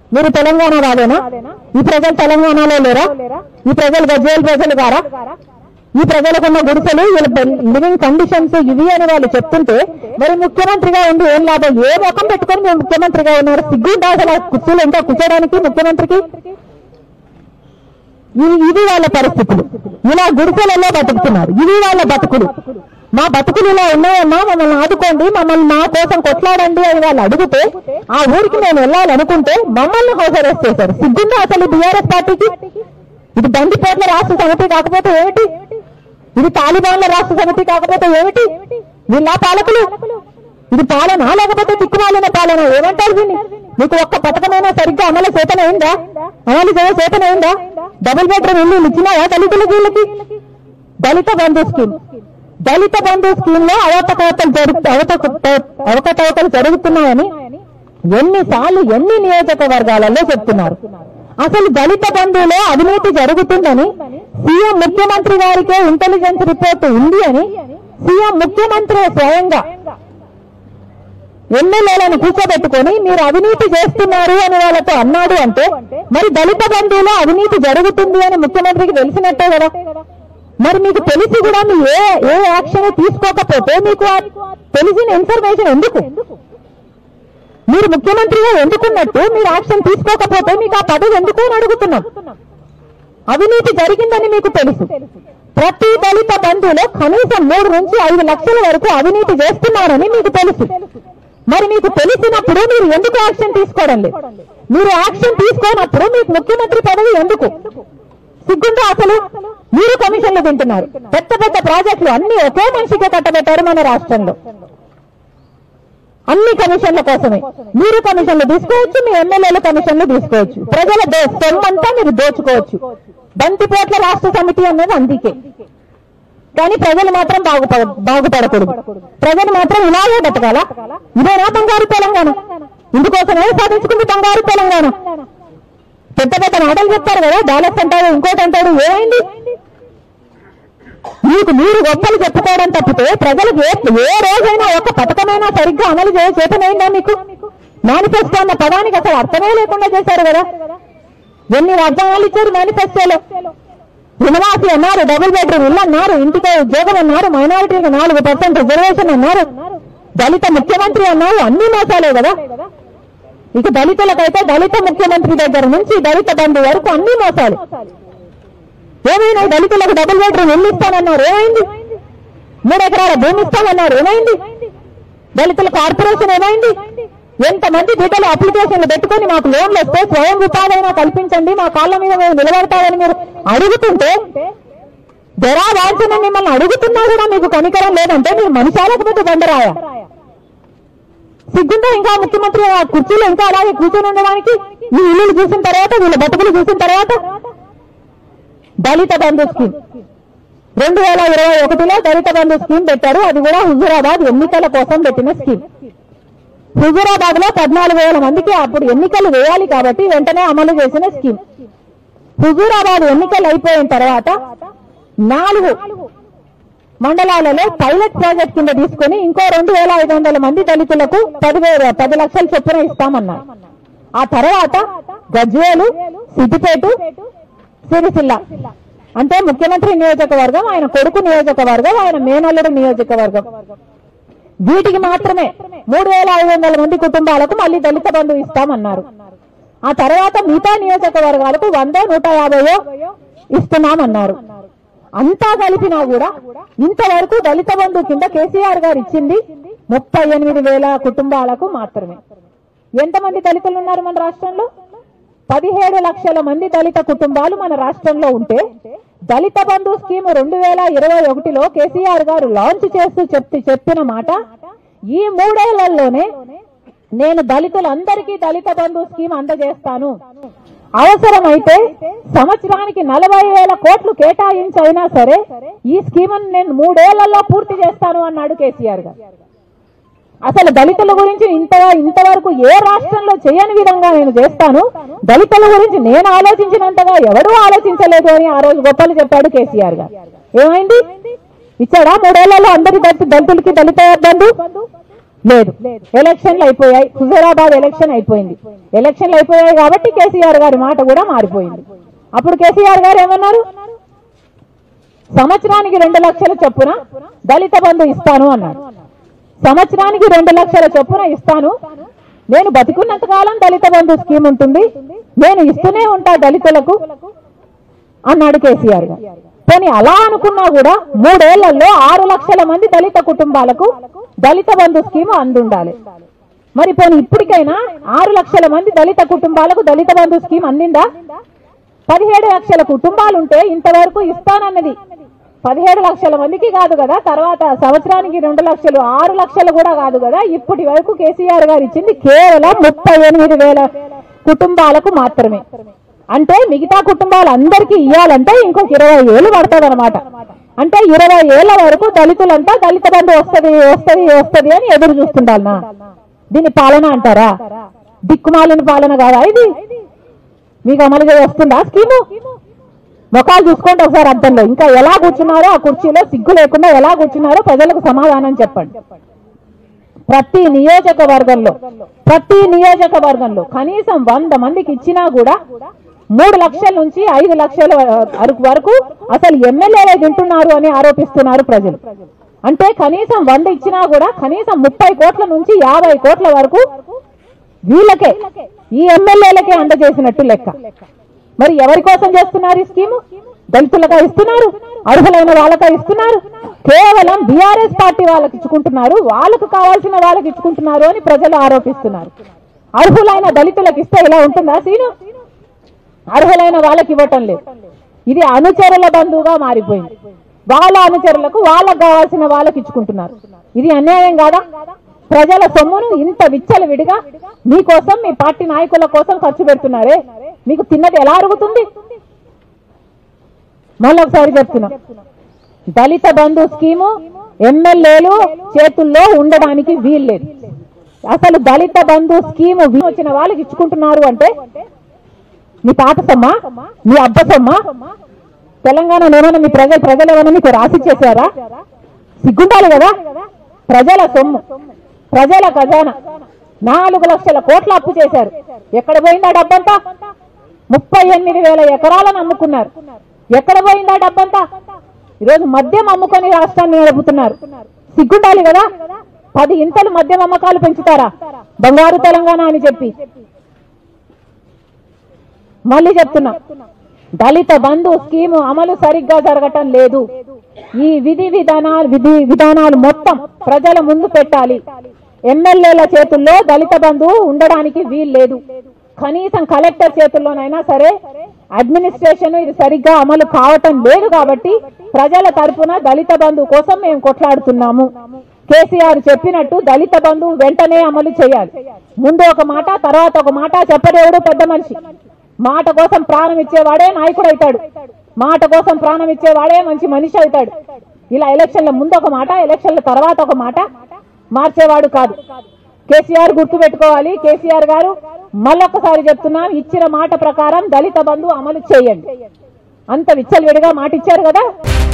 మీరు తెలంగాణ వాదేనా ఈ ప్రజలు తెలంగాణలో లేరా ఈ ప్రజలు గజ్వేల్ ప్రజలు గారా ఈ ప్రజలకున్న గుడిసెలు వీళ్ళ లివింగ్ కండిషన్స్ ఇవి అని వాళ్ళు చెప్తుంటే మరి ముఖ్యమంత్రిగా ఉండి ఏం లాభం ఏ ముఖం పెట్టుకొని మీరు ముఖ్యమంత్రిగా ఉన్నారు సిగ్గుంటా అసలు ఆ కుర్చీలు ఇంకా కూర్చోడానికి ముఖ్యమంత్రికి ఇవి ఇవి వాళ్ళ పరిస్థితులు ఇలా గుడిసెలలో బతుకుతున్నారు ఇవి వాళ్ళ బతుకులు మా బతుకులు ఇలా ఉన్నాయమ్మా మమ్మల్ని ఆదుకోండి మమ్మల్ని మా కోసం కొట్లాడండి అని వాళ్ళు అడిగితే ఆ ఊరికి నేను వెళ్ళాలనుకుంటే మమ్మల్ని హోసరెస్ట్ చేశారు సిగ్గుందా అసలు బీఆర్ఎస్ పార్టీకి ఇది బందిపోట్ల రాష్ట్ర సమితి కాకపోతే ఏమిటి ఇది తాలిబాన్ల రాష్ట్ర సమితి కాకపోతే ఏమిటి వీళ్ళ పాలకులు ఇది పాలన లేకపోతే దిక్కుమాలిన పాలన ఏమంటారు దీన్ని మీకు ఒక్క పథకమైనా సరిగ్గా అమలు చేతనైందా అమలు చేయ చేతనైందా డబుల్ బెడ్రూమ్ ఇల్లు ఇచ్చినాయా దళితులకి వీళ్ళకి దళిత బంధు స్కీమ్ దళిత బంధు స్కీమ్ లో అవకతవకలు జరుగు అవకత- అవకతవకలు జరుగుతున్నాయని ఎన్నిసార్లు ఎన్ని నియోజకవర్గాలలో చెప్తున్నారు అసలు దళిత బంధువులో అవినీతి జరుగుతుందని సీఎం ముఖ్యమంత్రి గారికే ఇంటెలిజెన్స్ రిపోర్ట్ ఉంది అని సీఎం ముఖ్యమంత్రి స్వయంగా ఎమ్మెల్యేలను కూర్చోబెట్టుకొని మీరు అవినీతి చేస్తున్నారు అని వాళ్ళతో అన్నాడు అంటే మరి దళిత బంధువులో అవినీతి జరుగుతుంది అని ముఖ్యమంత్రికి తెలిసినట్టే కదా మరి మీకు తెలిసి కూడా మీ ఏ ఏ యాక్షన్ తీసుకోకపోతే మీకు ఆ తెలిసిన ఇన్ఫర్మేషన్ ఎందుకు మీరు ముఖ్యమంత్రిగా ఎందుకున్నట్టు మీరు యాక్షన్ తీసుకోకపోతే మీకు ఆ పదవి ఎందుకు అని అడుగుతున్నాం అవినీతి జరిగిందని మీకు తెలుసు ప్రతి దళిత బంధువులో కనీసం మూడు నుంచి ఐదు లక్షల వరకు అవినీతి చేస్తున్నారని మీకు తెలుసు మరి మీకు తెలిసినప్పుడు మీరు ఎందుకు యాక్షన్ తీసుకోవడం లేదు మీరు యాక్షన్ తీసుకోనప్పుడు మీకు ముఖ్యమంత్రి పదవి ఎందుకు సిగ్గుందా అసలు మీరు కమిషన్లు తింటున్నారు పెద్ద పెద్ద ప్రాజెక్టులు అన్ని ఒకే మనిషికే కట్టబెట్టారు మన రాష్ట్రంలో అన్ని కమిషన్ల కోసమే మీరు కమిషన్లు తీసుకోవచ్చు మీ ఎమ్మెల్యేల కమిషన్లు తీసుకోవచ్చు ప్రజల దో- సొమ్మంతా మీరు దోచుకోవచ్చు బంతిపోట్ల రాష్ట్ర సమితి అన్నది అందుకే కానీ ప్రజలు మాత్రం బాగుపడ బాగుపడకూడదు ప్రజలు మాత్రం ఇలాగే బతకాలా ఇదేనా బంగారు తెలంగాణ ఇందుకోసమే సాధించుకుంది బంగారు తెలంగాణ పెద్ద పెద్ద మాటలు చెప్తారు కదా డాలర్స్ అంటాడు ఇంకోటి అంటాడు ఏమైంది మీకు మీరు గొప్పలు చెప్పుకోవడం తప్పితే ప్రజలకు ఏ ఏ రోజైనా ఒక పథకమైనా సరిగ్గా అమలు చేయ చేతనైందా మీకు మేనిఫెస్టో అన్న పదానికి అసలు అర్థమే లేకుండా చేశారు కదా ఎన్ని వాగ్దానాలు ఇచ్చారు మేనిఫెస్టోలో రుణమాఫీ అన్నారు డబుల్ బెడ్రూమ్ ఇల్లు అన్నారు ఇంటికి ఉద్యోగం అన్నారు మైనారిటీకి నాలుగు పర్సెంట్ రిజర్వేషన్ అన్నారు దళిత ముఖ్యమంత్రి అన్నారు అన్ని మోసాలే కదా ఇక దళితులకైతే దళిత ముఖ్యమంత్రి దగ్గర నుంచి దళిత బంధు వరకు అన్ని మోసాలు ఏమైనా దళితులకు డబుల్ బెడ్రూమ్ ఇల్లు ఇస్తానన్నారు ఏమైంది మూడు ఎకరాల భూమి ఇస్తామన్నారు ఏమైంది దళితుల కార్పొరేషన్ ఏమైంది ఎంతమంది బిడ్డలు అప్లికేషన్లు పెట్టుకొని మాకు లోన్లు వస్తే స్వయం ఉపాధైనా కల్పించండి మా కాళ్ళ మీద మేము నిలబడతామని మీరు అడుగుతుంటే జరా వాంఛన మిమ్మల్ని అడుగుతున్నా కూడా మీకు కనికరం లేదంటే మీరు మనిషా లేకపోతే బండరాయ సిగ్గుందా ఇంకా ముఖ్యమంత్రి ఆ కుర్చీలో ఇంకా అలాగే కూర్చొని ఉండడానికి ఈ ఇల్లులు చూసిన తర్వాత వీళ్ళ బతుకులు చూసిన తర్వాత దళిత బంధు స్కీమ్ రెండు వేల ఇరవై ఒకటిలో దళిత బంధు స్కీమ్ పెట్టారు అది కూడా హుజురాబాద్ ఎన్నికల కోసం పెట్టిన స్కీమ్ హుజురాబాద్ లో పద్నాలుగు వేల మందికి అప్పుడు ఎన్నికలు వేయాలి కాబట్టి వెంటనే అమలు చేసిన స్కీమ్ హుజూరాబాద్ ఎన్నికలు అయిపోయిన తర్వాత నాలుగు మండలాలలో పైలట్ ప్రాజెక్ట్ కింద తీసుకుని ఇంకో రెండు వేల ఐదు వందల మంది దళితులకు పదివేల పది లక్షల చొప్పున ఇస్తామన్నారు ఆ తర్వాత గజ్వేలు సిద్దిపేట సిరిసిల్ల అంటే ముఖ్యమంత్రి నియోజకవర్గం ఆయన కొడుకు నియోజకవర్గం ఆయన మేనల్లుడు నియోజకవర్గం వీటికి మాత్రమే మూడు వేల ఐదు వందల మంది కుటుంబాలకు మళ్ళీ దళిత బంధు ఇస్తామన్నారు ఆ తర్వాత మిగతా నియోజకవర్గాలకు వందో నూట యాభైయో ఇస్తున్నామన్నారు అంతా కలిపినా కూడా ఇంతవరకు దళిత బంధు కింద కేసీఆర్ గారు ఇచ్చింది ముప్పై ఎనిమిది వేల కుటుంబాలకు మాత్రమే ఎంతమంది దళితులు ఉన్నారు మన రాష్ట్రంలో పదిహేడు లక్షల మంది దళిత కుటుంబాలు మన రాష్ట్రంలో ఉంటే దళిత బంధు స్కీమ్ రెండు వేల ఇరవై ఒకటిలో కేసీఆర్ గారు లాంచ్ చేస్తూ చెప్తూ చెప్పిన మాట ఈ మూడేళ్లలోనే నేను దళితులందరికీ దళిత బంధు స్కీమ్ అందజేస్తాను అవసరమైతే సంవత్సరానికి నలభై వేల కోట్లు కేటాయించైనా సరే ఈ స్కీమ్ నేను మూడేళ్లలో పూర్తి చేస్తాను అన్నాడు కేసీఆర్ గారు అసలు దళితుల గురించి ఇంత ఇంతవరకు ఏ రాష్ట్రంలో చేయని విధంగా నేను చేస్తాను దళితుల గురించి నేను ఆలోచించినంతగా ఎవడూ ఆలోచించలేదు అని ఆ రోజు గొప్పలు చెప్పాడు కేసీఆర్ గారు ఏమైంది ఇచ్చాడా మూడేళ్లలో అందరి దళిత దళితులకి దళిత బంధు లేదు ఎలక్షన్లు అయిపోయాయి హుజరాబాద్ ఎలక్షన్ అయిపోయింది ఎలక్షన్లు అయిపోయాయి కాబట్టి కేసీఆర్ గారి మాట కూడా మారిపోయింది అప్పుడు కేసీఆర్ గారు ఏమన్నారు సంవత్సరానికి రెండు లక్షల చొప్పున దళిత బంధు ఇస్తాను అన్నాడు సంవత్సరానికి రెండు లక్షల చొప్పున ఇస్తాను నేను బతికున్నంత కాలం దళిత బంధు స్కీమ్ ఉంటుంది నేను ఇస్తూనే ఉంటా దళితులకు అన్నాడు కేసీఆర్ గారు పోనీ అలా అనుకున్నా కూడా మూడేళ్లలో ఆరు లక్షల మంది దళిత కుటుంబాలకు దళిత బంధు స్కీమ్ అందుండాలి మరి పోనీ ఇప్పటికైనా ఆరు లక్షల మంది దళిత కుటుంబాలకు దళిత బంధు స్కీమ్ అందిందా పదిహేడు లక్షల కుటుంబాలుంటే ఇంతవరకు ఇస్తానన్నది పదిహేడు లక్షల మందికి కాదు కదా తర్వాత సంవత్సరానికి రెండు లక్షలు ఆరు లక్షలు కూడా కాదు కదా ఇప్పటి వరకు కేసీఆర్ గారు ఇచ్చింది కేవలం ముప్పై ఎనిమిది వేల కుటుంబాలకు మాత్రమే అంటే మిగతా కుటుంబాలు అందరికీ ఇవ్వాలంటే ఇంకొక ఇరవై ఏళ్ళు పడుతుంది అనమాట అంటే ఇరవై ఏళ్ల వరకు దళితులంతా దళిత బంధు వస్తది వస్తది వస్తది అని ఎదురు చూస్తుండాలనా దీన్ని పాలన అంటారా దిక్కుమాలిన పాలన కాదా ఇది మీకు అమలు చేయ వస్తుందా స్కీము ముఖాలు చూసుకోండి ఒకసారి అర్థంలో ఇంకా ఎలా కూర్చున్నారో ఆ కుర్చీలో సిగ్గు లేకుండా ఎలా కూర్చున్నారో ప్రజలకు సమాధానం చెప్పండి ప్రతి నియోజకవర్గంలో ప్రతి నియోజకవర్గంలో కనీసం వంద మందికి ఇచ్చినా కూడా మూడు లక్షల నుంచి ఐదు లక్షల వరకు- వరకు అసలు ఎమ్మెల్యేలే తింటున్నారు అని ఆరోపిస్తున్నారు ప్రజలు అంటే కనీసం వంద ఇచ్చినా కూడా కనీసం ముప్పై కోట్ల నుంచి యాభై కోట్ల వరకు వీళ్ళకే ఈ ఎమ్మెల్యేలకే అందజేసినట్టు లెక్క మరి ఎవరి కోసం చేస్తున్నారు ఈ స్కీము దళితులగా ఇస్తున్నారు అర్హులైన వాళ్ళకా ఇస్తున్నారు కేవలం బీఆర్ఎస్ పార్టీ వాళ్ళకి ఇచ్చుకుంటున్నారు వాళ్ళకు కావాల్సిన వాళ్ళకి ఇచ్చుకుంటున్నారు అని ప్రజలు ఆరోపిస్తున్నారు అర్హులైన దళితులకు ఇస్తే ఇలా ఉంటుందా సీను అర్హులైన వాళ్ళకి ఇవ్వటం లేదు ఇది అనుచరుల బంధువుగా మారిపోయింది వాళ్ళ అనుచరులకు వాళ్ళకు కావాల్సిన వాళ్ళకి ఇచ్చుకుంటున్నారు ఇది అన్యాయం కాదా ప్రజల సొమ్మును ఇంత విచ్చలు విడిగా మీకోసం మీ పార్టీ నాయకుల కోసం ఖర్చు పెడుతున్నారే మీకు తిన్నది ఎలా అరుగుతుంది మళ్ళీ ఒకసారి చెప్తున్నా దళిత బంధు స్కీము ఎమ్మెల్యేలు చేతుల్లో ఉండడానికి వీల్లేదు అసలు దళిత బంధు స్కీము వీ- వచ్చిన వాళ్ళకి ఇచ్చుకుంటున్నారు అంటే మీ తాత సొమ్మా మీ అబ్బ సొమ్మా తెలంగాణ ఏమైనా మీ ప్రజలు ప్రజలు ఏమైనా మీకు రాసి చేశారా సిగ్గుండాలి కదా ప్రజల సొమ్ము ప్రజల ఖజానా నాలుగు లక్షల కోట్ల అప్పు చేశారు ఎక్కడ పోయిందా డబ్బంతా ముప్పై ఎనిమిది వేల ఎకరాలను అమ్ముకున్నారు ఎక్కడ పోయిందా డబ్బంతా ఈరోజు మద్యం అమ్ముకొని రాష్ట్రాన్ని నడుపుతున్నారు సిగ్గుండాలి కదా పది ఇంతలు మద్యం అమ్మకాలు పెంచుతారా బంగారు తెలంగాణ అని చెప్పి మళ్ళీ చెప్తున్నా దళిత బంధు స్కీము అమలు సరిగ్గా జరగటం లేదు ఈ విధి విధానాలు విధి విధానాలు మొత్తం ప్రజల ముందు పెట్టాలి ఎమ్మెల్యేల చేతుల్లో దళిత బంధు ఉండడానికి వీలు లేదు కనీసం కలెక్టర్ చేతుల్లోనైనా సరే అడ్మినిస్ట్రేషన్ ఇది సరిగ్గా అమలు కావటం లేదు కాబట్టి ప్రజల తరపున దళిత బంధు కోసం మేము కొట్లాడుతున్నాము కేసీఆర్ చెప్పినట్టు దళిత బంధు వెంటనే అమలు చేయాలి ముందు ఒక మాట తర్వాత ఒక మాట చెప్పదేవుడు పెద్ద మనిషి మాట కోసం ప్రాణం ఇచ్చేవాడే నాయకుడు అవుతాడు మాట కోసం ప్రాణం ఇచ్చేవాడే మంచి మనిషి అవుతాడు ఇలా ఎలక్షన్ల ముందు ఒక మాట ఎలక్షన్ల తర్వాత ఒక మాట మార్చేవాడు కాదు కేసీఆర్ గుర్తు పెట్టుకోవాలి కేసీఆర్ గారు మళ్ళొక్కసారి చెప్తున్నాం ఇచ్చిన మాట ప్రకారం దళిత బంధు అమలు చేయండి అంత విచ్చలవిడిగా మాట ఇచ్చారు కదా